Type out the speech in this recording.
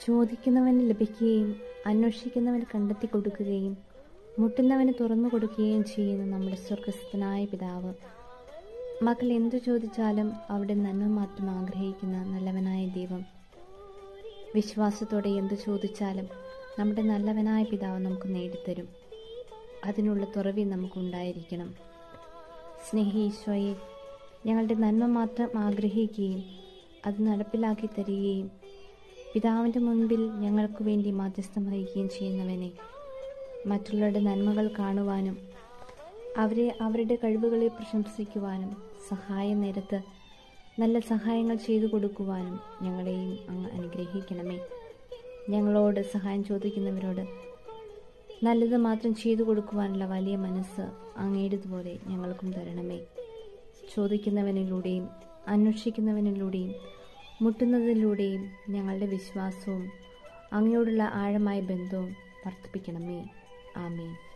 ചോദിക്കുന്നവന് ലഭിക്കുകയും അന്വേഷിക്കുന്നവന് കണ്ടെത്തി കൊടുക്കുകയും മുട്ടുന്നവന് തുറന്നു കൊടുക്കുകയും ചെയ്യുന്ന നമ്മുടെ സ്വർഗസ്ഥനായ പിതാവ് മക്കൾ എന്തു ചോദിച്ചാലും അവിടെ നന്മ മാത്രം ആഗ്രഹിക്കുന്ന നല്ലവനായ ദൈവം വിശ്വാസത്തോടെ എന്തു ചോദിച്ചാലും നമ്മുടെ നല്ലവനായ പിതാവ് നമുക്ക് നേടിത്തരും അതിനുള്ള തുറവി നമുക്കുണ്ടായിരിക്കണം സ്നേഹ ഈശോയെ ഞങ്ങളുടെ നന്മ മാത്രം ആഗ്രഹിക്കുകയും അത് നടപ്പിലാക്കി തരികയും പിതാവിൻ്റെ മുൻപിൽ ഞങ്ങൾക്ക് വേണ്ടി മാധ്യസ്ഥം വഹിക്കുകയും ചെയ്യുന്നവനെ മറ്റുള്ളവരുടെ നന്മകൾ കാണുവാനും അവരെ അവരുടെ കഴിവുകളെ പ്രശംസിക്കുവാനും സഹായ നേരത്ത് നല്ല സഹായങ്ങൾ ചെയ്തു കൊടുക്കുവാനും ഞങ്ങളെയും അങ്ങ് അനുഗ്രഹിക്കണമേ ഞങ്ങളോട് സഹായം ചോദിക്കുന്നവരോട് നല്ലത് മാത്രം ചെയ്തു കൊടുക്കുവാനുള്ള വലിയ മനസ്സ് അങ്ങേടതുപോലെ ഞങ്ങൾക്കും തരണമേ ചോദിക്കുന്നവനിലൂടെയും അന്വേഷിക്കുന്നവനിലൂടെയും മുട്ടുന്നതിലൂടെയും ഞങ്ങളുടെ വിശ്വാസവും അങ്ങയോടുള്ള ആഴമായ ബന്ധവും വർദ്ധിപ്പിക്കണമേ ആമേൻ